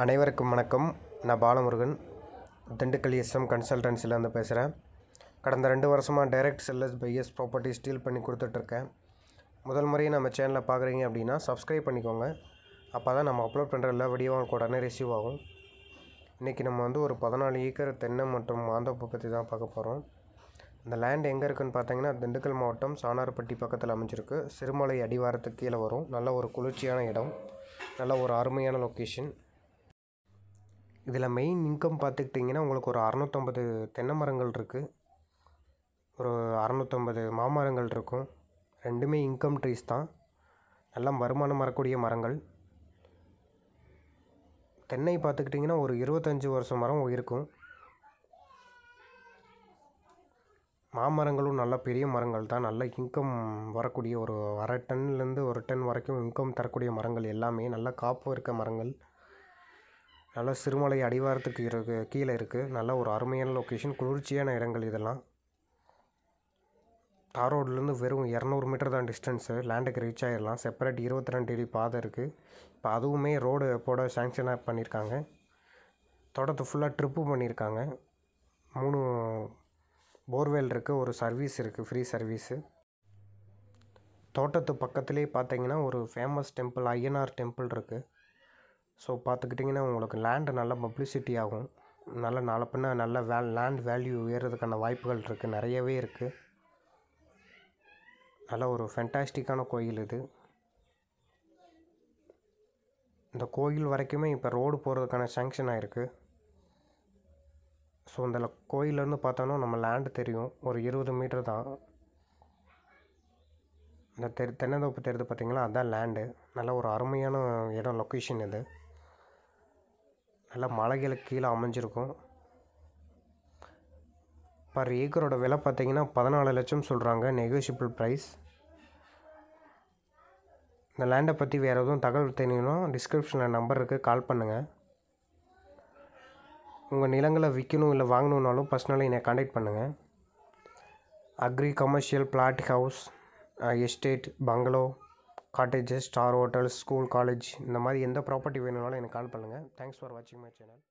அனைவருக்கும் வணக்கம் நான் பாலமுருகன் திண்டுக்கல் எஸ்எம் கன்சல்டன்சிலேருந்து பேசுகிறேன் கடந்த ரெண்டு வருஷமாக டைரக்ட் செல்லர்ஸ் பையர்ஸ் ப்ராப்பர்ட்டி ஸ்டீல் பண்ணி கொடுத்துட்ருக்கேன் முதல் முறையை நம்ம சேனலை பார்க்குறீங்க அப்படின்னா சப்ஸ்கிரைப் பண்ணிக்கோங்க அப்போ தான் நம்ம அப்லோட் பண்ணுற எல்லா வீடியோவும் உங்களுக்கு உடனே ரிசீவ் ஆகும் இன்றைக்கி நம்ம வந்து ஒரு பதினாலு ஏக்கர் தென்னை மற்றும் மாந்தோப்பு பற்றி தான் பார்க்க போகிறோம் இந்த லேண்ட் எங்கே இருக்குன்னு பார்த்தீங்கன்னா திண்டுக்கல் மாவட்டம் சாணார்பட்டி பக்கத்தில் அமைஞ்சிருக்கு சிறுமலை அடிவாரத்துக்கு கீழே வரும் நல்ல ஒரு குளிர்ச்சியான இடம் நல்ல ஒரு அருமையான லொக்கேஷன் இதில் மெயின் இன்கம் பார்த்துக்கிட்டிங்கன்னா உங்களுக்கு ஒரு அறநூற்றம்பது தென்னை மரங்கள் இருக்குது ஒரு அறநூற்றம்பது மாமரங்கள் இருக்கும் ரெண்டுமே இன்கம் ட்ரீஸ் தான் நல்ல வருமானம் வரக்கூடிய மரங்கள் தென்னை பார்த்துக்கிட்டிங்கன்னா ஒரு இருபத்தஞ்சி வருஷம் மரம் இருக்கும் மாமரங்களும் நல்ல பெரிய மரங்கள் தான் நல்ல இன்கம் வரக்கூடிய ஒரு அரை டன்லேருந்து ஒரு டன் வரைக்கும் இன்கம் தரக்கூடிய மரங்கள் எல்லாமே நல்ல காப்பு இருக்க மரங்கள் நல்ல சிறுமலை அடிவாரத்துக்கு இருக்கு கீழே இருக்குது நல்ல ஒரு அருமையான லொக்கேஷன் குளிர்ச்சியான இடங்கள் இதெல்லாம் தார் ரோட்லேருந்து வெறும் இரநூறு மீட்டர் தான் டிஸ்டன்ஸு லேண்டுக்கு ரீச் ஆகிடலாம் செப்பரேட் இருபத்தி ரெண்டு அடி பாதை இருக்குது இப்போ அதுவுமே ரோடு போட சேங்ஷனாக பண்ணியிருக்காங்க தோட்டத்தை ஃபுல்லாக ட்ரிப்பு பண்ணியிருக்காங்க மூணு போர்வெல் இருக்குது ஒரு சர்வீஸ் இருக்குது ஃப்ரீ சர்வீஸு தோட்டத்து பக்கத்துலேயே பார்த்தீங்கன்னா ஒரு ஃபேமஸ் டெம்பிள் ஐயனார் டெம்பிள் இருக்குது ஸோ பார்த்துக்கிட்டிங்கன்னா உங்களுக்கு லேண்டு நல்ல பப்ளிசிட்டி ஆகும் நல்ல நாளை பின்ன நல்ல வே லேண்ட் வேல்யூ உயர்றதுக்கான வாய்ப்புகள் இருக்குது நிறையவே இருக்குது நல்ல ஒரு ஃபென்டாஸ்டிக்கான கோயில் இது இந்த கோயில் வரைக்குமே இப்போ ரோடு போகிறதுக்கான சேங்ஷன் ஆகிருக்கு ஸோ இந்த கோயிலேருந்து பார்த்தோன்னா நம்ம லேண்டு தெரியும் ஒரு இருபது மீட்டர் தான் இந்த தெரு தென்னந்தோப்பு தெரியுது பார்த்தீங்களா அதுதான் லேண்டு நல்ல ஒரு அருமையான இடம் லொக்கேஷன் இது நல்ல மலைகளுக்கு கீழே அமைஞ்சிருக்கும் பர் ஏக்கரோட விலை பார்த்தீங்கன்னா பதினாலு லட்சம் சொல்கிறாங்க நெகோஷியபிள் ப்ரைஸ் இந்த லேண்டை பற்றி வேறு எதுவும் தகவல் தெரியணும்னா டிஸ்கிரிப்ஷனில் நம்பர் இருக்குது கால் பண்ணுங்கள் உங்கள் நிலங்களை விற்கணும் இல்லை வாங்கணுன்னாலும் பர்சனலாக என்னை காண்டாக்ட் பண்ணுங்கள் agri commercial flat house estate bungalow cottages star hotels school college இந்த மாதிரி எந்த ப்ராப்பர்ட்டி வேணும்னாலும் எனக்கு கால் பண்ணுங்கள் தேங்க்ஸ் ஃபார் வாட்சிங் மை சேனல்